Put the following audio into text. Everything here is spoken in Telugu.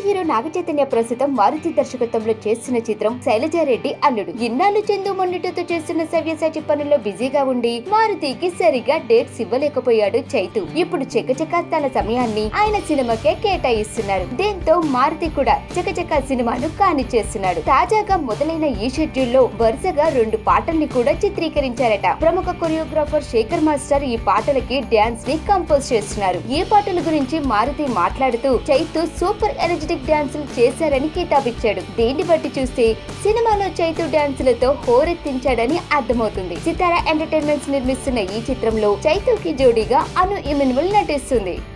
హీరో నాగ చైతన్య ప్రస్తుతం మారుతి దర్శకత్వంలో చేస్తున్న చిత్రం శైలజారెడ్డి అల్లుడు ఇన్నాళ్ళు చందు మొండిటితో చేస్తున్న సవ్యసాచి పనుల్లో బిజీగా ఉండి మారుతికి సరిగా డేట్స్ ఇవ్వలేకపోయాడు చైతు ఇప్పుడు చకచక తన సమయాన్ని ఆయన సినిమాకే కేటాయిస్తున్నారు దీంతో మారుతి కూడా చకచక సినిమాను కానిచేస్తున్నాడు తాజాగా మొదలైన ఈ షెడ్యూల్ లో వరుసగా రెండు పాటల్ని కూడా చిత్రీకరించారట ప్రముఖ కొరియోగ్రాఫర్ శేఖర్ మాస్టర్ ఈ పాటలకి డ్యాన్స్ ని కంపోజ్ చేస్తున్నారు ఈ పాటల గురించి మారుతి మాట్లాడుతూ చైతు సూపర్ ఎనర్జెటిక్ డాన్సులు చేశారని కితాబిచ్చాడు దీన్ని బట్టి చూస్తే సినిమాలో చైతు డాన్సులతో హోరెత్తించాడని అర్థమవుతుంది సితారా ఎంటర్టైన్మెంట్స్ నిర్మిస్తున్న ఈ చిత్రంలో చైతుకి జోడీగా అను ఇమిన్ముల్ నటిస్తుంది